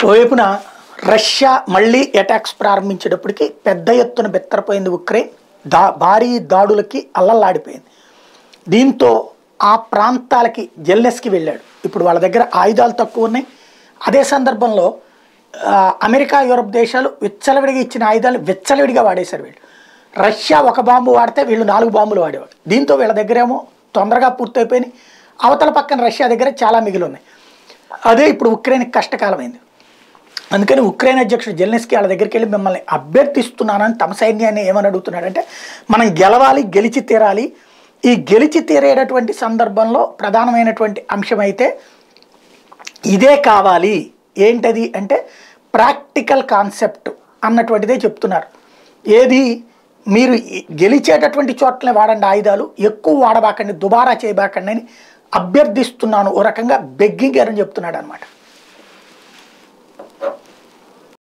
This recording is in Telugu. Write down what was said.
ఓవైపున రష్యా మళ్ళీ అటాక్స్ ప్రారంభించేటప్పటికి పెద్ద ఎత్తున బెత్తరపోయింది ఉక్రెయిన్ దా భారీ దాడులకి అల్లల్లాడిపోయింది దీంతో ఆ ప్రాంతాలకి జెల్లెస్కి వెళ్ళాడు ఇప్పుడు వాళ్ళ దగ్గర ఆయుధాలు తక్కువ ఉన్నాయి అదే సందర్భంలో ఆ, అమెరికా యూరప్ దేశాలు విచ్చలవిడిగా ఇచ్చిన ఆయుధాలు విచ్చలవిడిగా వాడేశారు వీళ్ళు రష్యా ఒక బాంబు వాడితే వీళ్ళు నాలుగు బాంబులు వాడేవారు దీంతో వీళ్ళ దగ్గరేమో తొందరగా పూర్తయిపోయినాయి అవతల పక్కన రష్యా దగ్గర చాలా మిగిలి ఉన్నాయి అదే ఇప్పుడు ఉక్రెయిన్కి కష్టకాలమైంది అందుకని ఉక్రెయిన్ అధ్యక్షుడు జెలెన్స్కీ వాళ్ళ దగ్గరికి వెళ్ళి మిమ్మల్ని అభ్యర్థిస్తున్నానని తమ సైన్యాన్ని ఏమని అడుగుతున్నాడంటే మనం గెలవాలి గెలిచి తీరాలి ఈ గెలిచి తీరేటటువంటి సందర్భంలో ప్రధానమైనటువంటి అంశం అయితే ఇదే కావాలి ఏంటది అంటే ప్రాక్టికల్ కాన్సెప్ట్ అన్నటువంటిదే చెప్తున్నారు ఏది మీరు ఈ- గెలిచేటటువంటి చోట్లనే వాడండి ఆయుధాలు ఎక్కువ వాడబాకండి దుబారా చేయబాకండి అని అభ్యర్థిస్తున్నాను ఓ రకంగా బెగ్గింగ్ అని చెప్తున్నాడు అనమాట